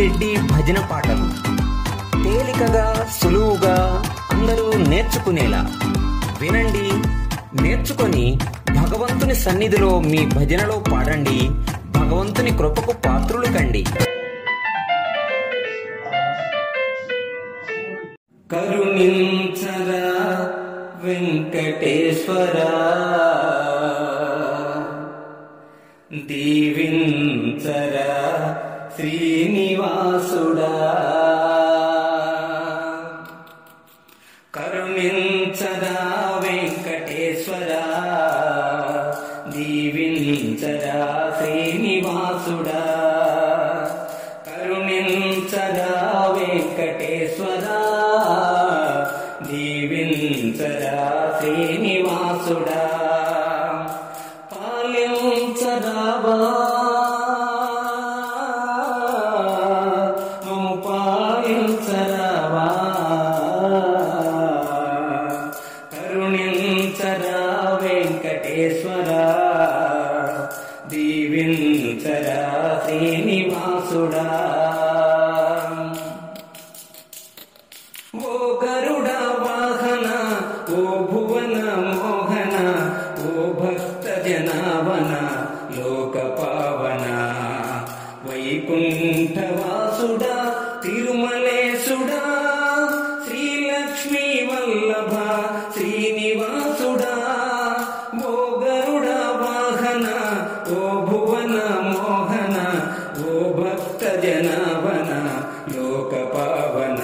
రెడ్డి భజన పాటలు తేలికగా సులువుగా అందరూ నేర్చుకునేలా వినండి నేర్చుకొని భగవంతుని సన్నిధిలో మీ భజనలో పాడండి భగవంతుని కృపకు పాత్రులు కండి కరుణించరా వెంకటేశ్వరా దీవించరా శ్రీనివాసుడా కరుణించరా వెంకటేశ్వరా దీవించరా శ్రీనివాసుడా కరుణించరా వెంకటేశ్వరా దీవించరా శ్రీనివాసుడా పాలించరావా మమ్ము పాలించరావా కరుణించరా వెంకటేశ్వరా దీవించరా శ్రీనివాసుడా ఓ గరుడ వాహన ఓ భువన మోహన ఓ భక్త జనావన లోక పావన వైకుంఠవాసుడా తిరుమలేశుడా శ్రీలక్ష్మీ వల్లభ శ్రీనివాసుడా ఓ గరుడ వాహన ఓ భువన మోహన ఓ భక్త జనావన లోక పావన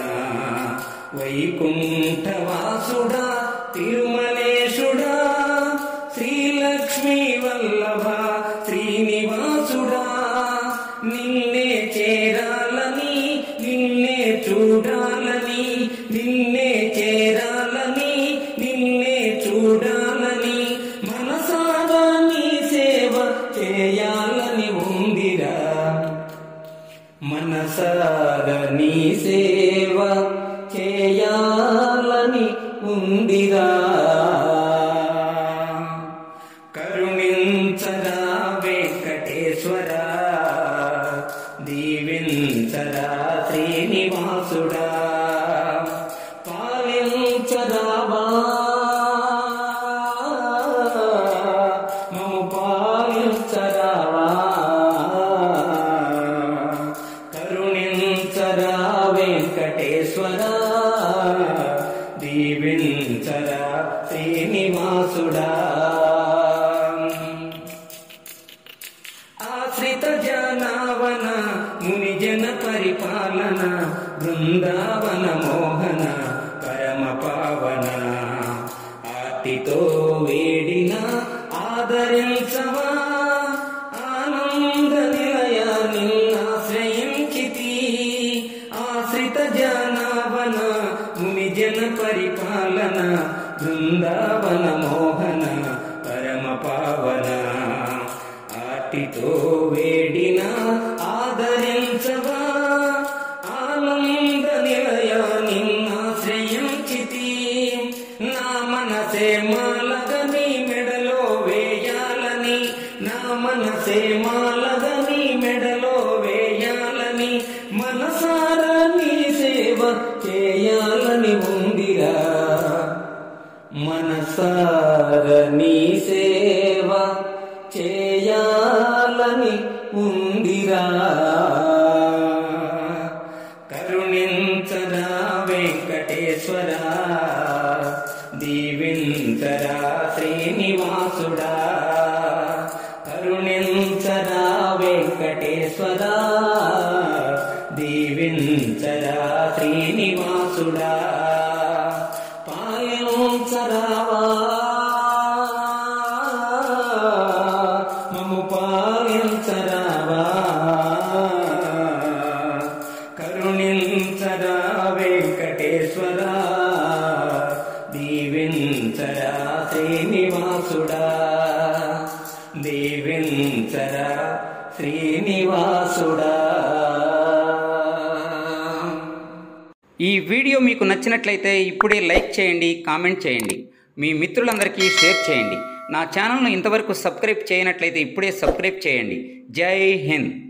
వైకుంఠవాసుడా తిరుమలేశుడా శ్రీలక్ష్మీ వల్లభ శ్రీనివాసుడా నిన్నే చేరాలని నిన్నే చూడాలని నిన్నే చేరాలని నిన్నే చూడాలని మనసారా నీ సేవ చేయాలని ఉందిరా మనసార నీ సేవ చేయాలని ఉందిరా కరుణించరా వెంకటేశ్వరా దీవించరా శ్రీనివాసుడా పాలించరావా మము పాలించరావా కరుణించరా వెంకటేశ్వరా దీవించరా శ్రీనివాసుడా ఆశ్రిత జనావన ముని జన పరిపాలన బృందావన మోహన పరమ పావన ఆర్తితో వేడిన ఆదరించవా ఆనంద నిలయ నిన్నాశ్రయించితి ఆశ్రిత జనావన ముని జన పరిపాలన బృందావన మోహన పరమ పావన ఆర్తితో వేడిన ఆదరించవా ఆనంద నిలయ నిన్నాశ్రయించితి నా మనసే మాలగని మెడలో వేయాలని నా మనసే మాలగని మెడలో వేయాలని మనసారా నీ సేవ చేయాలని ఉందిరా మనసార నీ సేవ చేయాలని ఉందిరా కరుణించరా వెంకటేశ్వరా దీవించరా శ్రీనివాసుడా కరుణించరా వెంకటేశ్వరా దీవించరా శ్రీనివాసుడా పాలించరావా మము పాలించరావా కరుణించరా వెంకటేశ్వరా దీవించరా శ్రీనివాసుడా దీవించరా శ్రీనివాసుడా ఈ వీడియో మీకు నచ్చినట్లయితే ఇప్పుడే లైక్ చేయండి కామెంట్ చేయండి మీ మిత్రులందరికీ షేర్ చేయండి నా ఛానల్ను ఇంతవరకు సబ్స్క్రైబ్ చేయనట్లయితే ఇప్పుడే సబ్స్క్రైబ్ చేయండి జై హింద్